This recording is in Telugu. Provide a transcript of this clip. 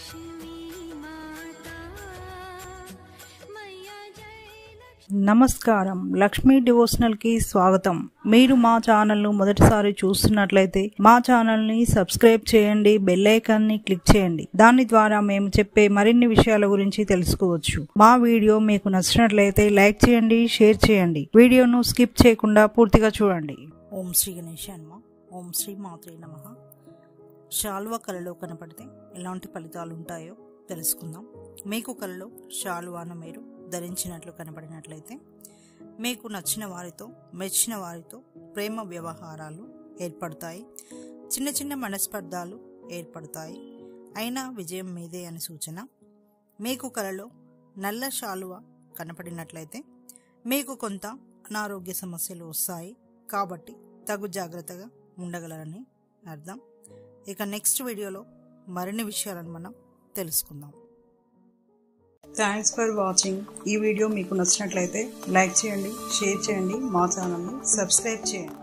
लक्ष्मी माता मैया जय लक्ष्मी నమస్కారం లక్ష్మీ డివోషనల్ కి స్వాగతం మీరు మా ఛానల్ ను మొదటిసారి చూస్తున్నట్లయితే మా ఛానల్ ని సబ్స్క్రైబ్ చేయండి బెల్ ఐకాన్ ని క్లిక్ చేయండి దాని ద్వారా మేము చెప్పే మరిన్ని విషయాల గురించి తెలుసుకోవచ్చు మా వీడియో మీకు నచ్చినట్లయితే లైక్ చేయండి షేర్ చేయండి వీడియోను స్కిప్ చేయకుండా పూర్తిగా చూడండి ఓం శ్రీ గణేష్ హనుమ ఓం శ్రీ మాత్రే నమ శాల్వ కళలో కనపడితే ఎలాంటి ఫలితాలు ఉంటాయో తెలుసుకుందాం మీకు కళలో శాలువాను మీరు ధరించినట్లు కనపడినట్లయితే మీకు నచ్చిన వారితో మెచ్చిన వారితో ప్రేమ వ్యవహారాలు ఏర్పడతాయి చిన్న చిన్న మనస్పర్ధాలు ఏర్పడతాయి అయినా విజయం మీదే అని సూచన మీకు కలలో నల్ల శాలువ కనపడినట్లయితే మీకు కొంత అనారోగ్య సమస్యలు వస్తాయి కాబట్టి తగు జాగ్రత్తగా ఉండగలరని అర్థం ఇక నెక్స్ట్ వీడియోలో మరిన్ని విషయాలను మనం తెలుసుకుందాం థ్యాంక్స్ ఫర్ వాచింగ్ ఈ వీడియో మీకు నచ్చినట్లయితే లైక్ చేయండి షేర్ చేయండి మా ఛానల్ని సబ్స్క్రైబ్ చేయండి